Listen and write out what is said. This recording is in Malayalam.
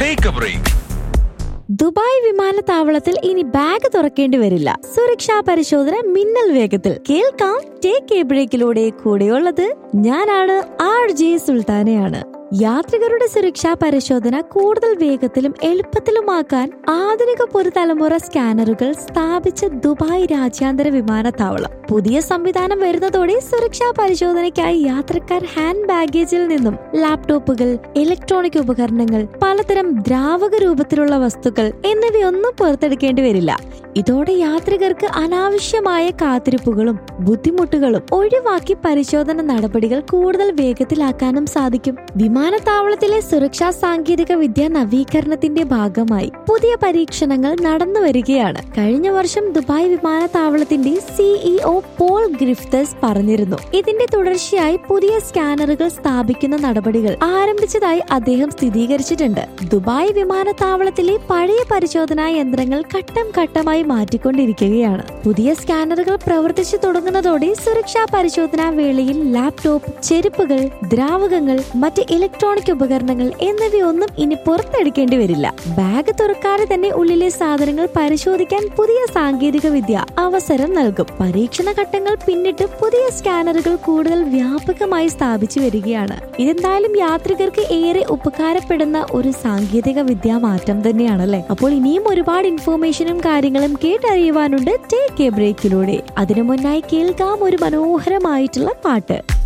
ടേക്ക് എ ബ്രേക്ക് ദുബായ് വിമാനത്താവളത്തിൽ ഇനി ബാഗ് തുറക്കേണ്ടി വരില്ല സുരക്ഷാ പരിശോധന മിന്നൽ വേഗത്തിൽ കേൾക്കാം ടേക്ക് എ ബ്രേക്കിലൂടെ കൂടെയുള്ളത് ഞാനാണ് ആർ ജെ സുൽത്താനയാണ് യാത്രികരുടെ സുരക്ഷാ പരിശോധന കൂടുതൽ വേഗത്തിലും എളുപ്പത്തിലുമാക്കാൻ ആധുനിക പുതുതലമുറ സ്കാനറുകൾ സ്ഥാപിച്ച ദുബായ് രാജ്യാന്തര വിമാനത്താവളം പുതിയ സംവിധാനം വരുന്നതോടെ സുരക്ഷാ പരിശോധനയ്ക്കായി യാത്രക്കാർ ഹാൻഡ് ബാഗേജിൽ നിന്നും ലാപ്ടോപ്പുകൾ ഇലക്ട്രോണിക് ഉപകരണങ്ങൾ പലതരം ദ്രാവക രൂപത്തിലുള്ള വസ്തുക്കൾ എന്നിവയൊന്നും പുറത്തെടുക്കേണ്ടി വരില്ല ഇതോടെ യാത്രികർക്ക് അനാവശ്യമായ കാത്തിരിപ്പുകളും ബുദ്ധിമുട്ടുകളും ഒഴിവാക്കി പരിശോധന നടപടികൾ കൂടുതൽ വേഗത്തിലാക്കാനും സാധിക്കും വിമാനത്താവളത്തിലെ സുരക്ഷാ സാങ്കേതിക വിദ്യ നവീകരണത്തിന്റെ ഭാഗമായി പുതിയ പരീക്ഷണങ്ങൾ നടന്നു വരികയാണ് കഴിഞ്ഞ വർഷം ദുബായ് വിമാനത്താവളത്തിന്റെ സിഇഒ പോൾ ഗ്രിഫ്തസ് പറഞ്ഞിരുന്നു ഇതിന്റെ തുടർച്ചയായി പുതിയ സ്കാനറുകൾ സ്ഥാപിക്കുന്ന നടപടികൾ ആരംഭിച്ചതായി അദ്ദേഹം സ്ഥിരീകരിച്ചിട്ടുണ്ട് ദുബായ് വിമാനത്താവളത്തിലെ പഴയ പരിശോധനാ യന്ത്രങ്ങൾ ഘട്ടം ഘട്ടമായി മാറ്റിക്കൊണ്ടിരിക്കുകയാണ് പുതിയ സ്കാനറുകൾ പ്രവർത്തിച്ചു തുടങ്ങുന്നതോടെ സുരക്ഷാ പരിശോധനാ വേളയിൽ ലാപ്ടോപ്പ് ചെരുപ്പുകൾ ദ്രാവകങ്ങൾ മറ്റ് ഇലക്ട്രോണിക് ഉപകരണങ്ങൾ എന്നിവയൊന്നും ഇനി പുറത്തെടുക്കേണ്ടി വരില്ല ബാഗ് തുറക്കാതെ തന്നെ ഉള്ളിലെ സാധനങ്ങൾ പരിശോധിക്കാൻ പുതിയ സാങ്കേതിക വിദ്യ അവസരം നൽകും പരീക്ഷണ ഘട്ടങ്ങൾ പിന്നിട്ട് പുതിയ സ്കാനറുകൾ കൂടുതൽ വ്യാപകമായി സ്ഥാപിച്ചു വരികയാണ് ഇതെന്തായാലും യാത്രികർക്ക് ഏറെ ഉപകാരപ്പെടുന്ന ഒരു സാങ്കേതിക വിദ്യാ മാറ്റം തന്നെയാണല്ലേ അപ്പോൾ ഇനിയും ഒരുപാട് ഇൻഫോർമേഷനും കാര്യങ്ങളും കേട്ടറിയുവാനുണ്ട് ടേക്ക് എ ബ്രേക്കിലൂടെ അതിനു മുന്നായി കേൾക്കാം ഒരു മനോഹരമായിട്ടുള്ള പാട്ട്